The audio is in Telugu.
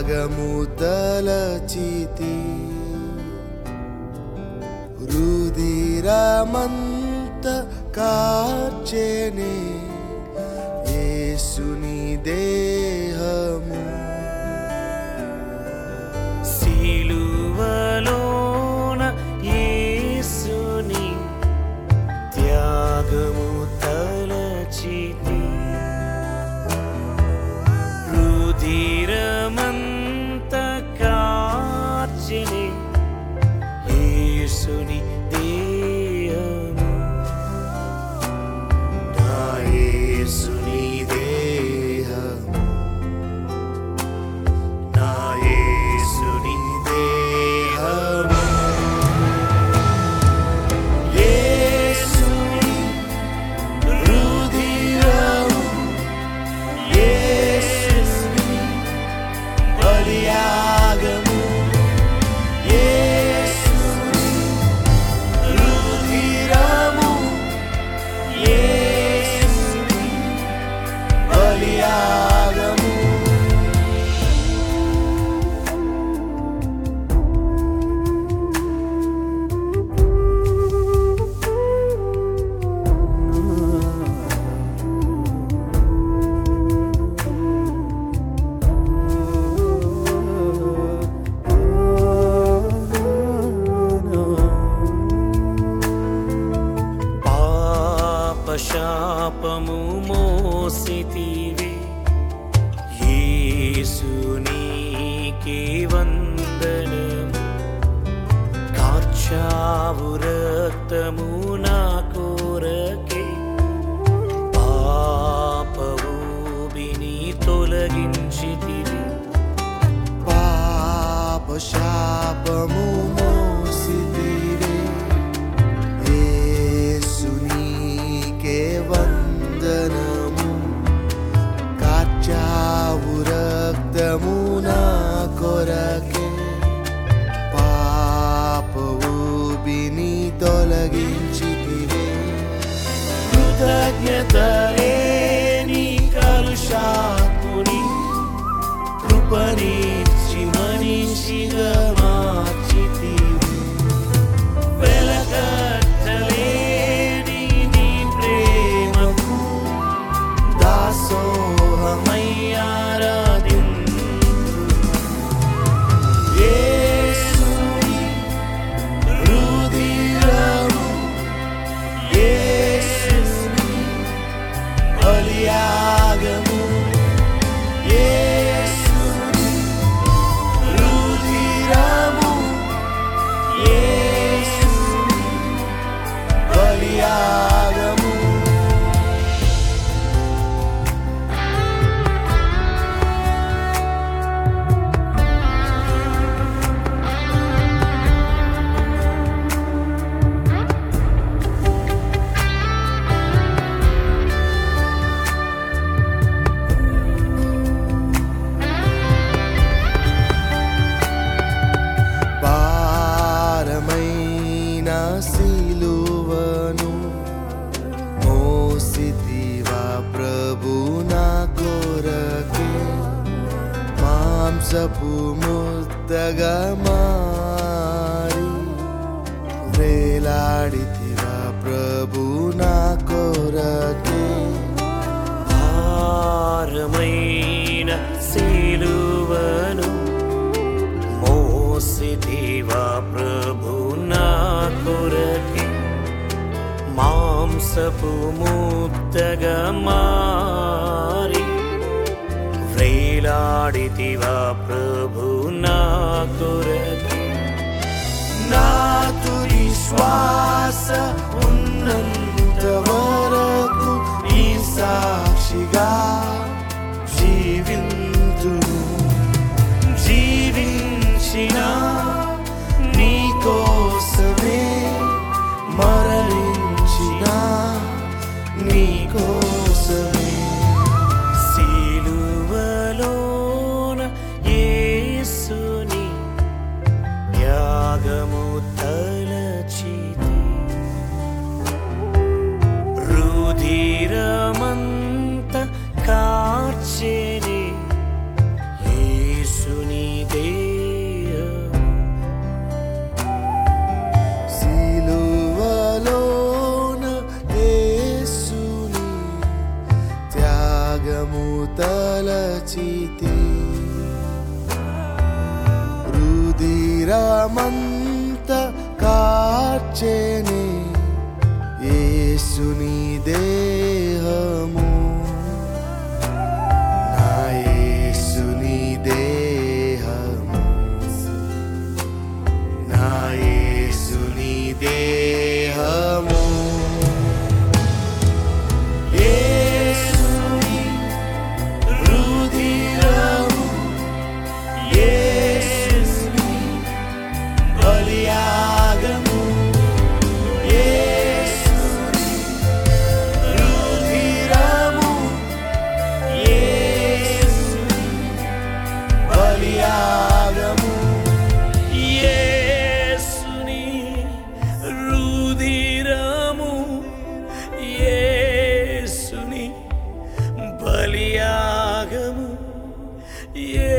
త్యాగము తలచితి రుదిరమంత కార్చెనే యేసుని దేహము సిలువలోన యేసుని త్యాగము తలచితి రుధిరమంత కార్చిని యేసుని దేహము నా యేసుని దేహము నా యేసుని దేహము యేసుని రుధిరము యేసుని బలియాగము యేసుని రుధిరము యేసుని బలియాగము పాపశాపము మోసితివి యేసునీకే వందనము కాచావు రక్తము నా కోరకే పాపఊబిని తొలగించితివి పాప శాపము మోసితివి యేసునీకే వందనము కాచావు రక్తము నా కొరకే పాప ఊబిని తొలగించితివి కృతజ్ఞతలే నీ కలుషాకుని కృపనిచ్చి మనిషిగా మార్చితివి వెలకట్టలేని నీ ప్రేమకు దాసోహమయ్యారాధింతు. యేసుని రుధిరము, యేసుని బలియాగము, యేసుని రుధిరము, యేసుని బలియాగము భారమైన సిలువను మోసితివా ప్రభు నా కొరకే మాంసపు ముద్దగా మారి వేలాడితివా ప్రభు నా కొరకే భారమైన సిలువను మోసిదివా ప్రభు నా కొరకే మాంసపు ముద్దగా మారి వ్రేలాడితివా ప్రభు నా కొరకే నా తుది శ్వాస ఉన్నంత వరకు ఈ సాక్షిగా జీవింతును జీవించిన నీ కోసమే మరణించిన నీ కోసమే సిలువలోన యేసుని త్యాగము తలచితి రుధిరమంత కా తలచితే రుదిరమంత కార్చెనే యేసుని దేహము నా యేసుని దేహము నా యేసుని దేహము యేసుని రుధిరము యేసుని బలియాగము యేసుని రుధిరము యేసుని బలియాగము యేసుని రుధిరము యేసుని బలియాగము